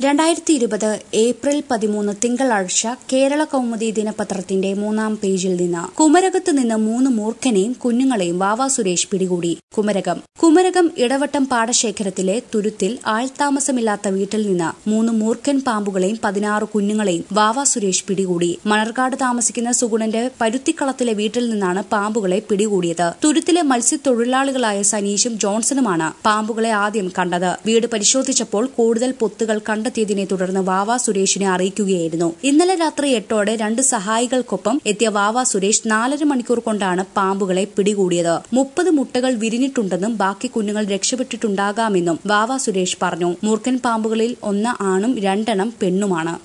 രണ്ടായിരത്തി ഇരുപത് ഏപ്രിൽ പതിമൂന്ന് തിങ്കളാഴ്ച കേരള കൗമുദി ദിനപത്രത്തിന്റെ മൂന്നാം പേജിൽ നിന്ന് കുമരകത്ത് നിന്ന് മൂന്ന് മൂർഖനെയും കുഞ്ഞുങ്ങളെയും വാവാ സുരേഷ് പിടികൂടി കുമരകം കുമരകം ഇടവട്ടം പാടശേഖരത്തിലെ തുരുത്തിൽ ആൾതാമസമില്ലാത്ത വീട്ടിൽ നിന്ന് മൂന്ന് മൂർഖൻ പാമ്പുകളെയും പതിനാറ് കുഞ്ഞുങ്ങളെയും വാവാ സുരേഷ് പിടികൂടി മണർകാട് താമസിക്കുന്ന സുഗുണന്റെ പരുത്തിക്കളത്തിലെ വീട്ടിൽ നിന്നാണ് പാമ്പുകളെ പിടികൂടിയത് തുരുത്തിലെ മത്സ്യത്തൊഴിലാളികളായ സനീഷും ജോൺസണുമാണ് പാമ്പുകളെ ആദ്യം കണ്ടത് വീട് പരിശോധിച്ചപ്പോൾ കൂടുതൽ പൊത്തുകൾ കണ്ടെത്തിയതിനെ തുടർന്ന് വാവാ സുരേഷിനെ അറിയിക്കുകയായിരുന്നു ഇന്നലെ രാത്രി എട്ടോടെ രണ്ട് സഹായികൾക്കൊപ്പം എത്തിയ വാവാ സുരേഷ് നാലര മണിക്കൂർ കൊണ്ടാണ് പാമ്പുകളെ പിടികൂടിയത് മുപ്പത് മുട്ടകൾ വിരിഞ്ഞിട്ടുണ്ടെന്നും ബാക്കി കുഞ്ഞുങ്ങൾ രക്ഷപ്പെട്ടിട്ടുണ്ടാകാമെന്നും വാവാ സുരേഷ് പറഞ്ഞു മൂർഖൻ പാമ്പുകളിൽ ഒന്ന് ആണും രണ്ടെണ്ണം പെണ്ണുമാണ്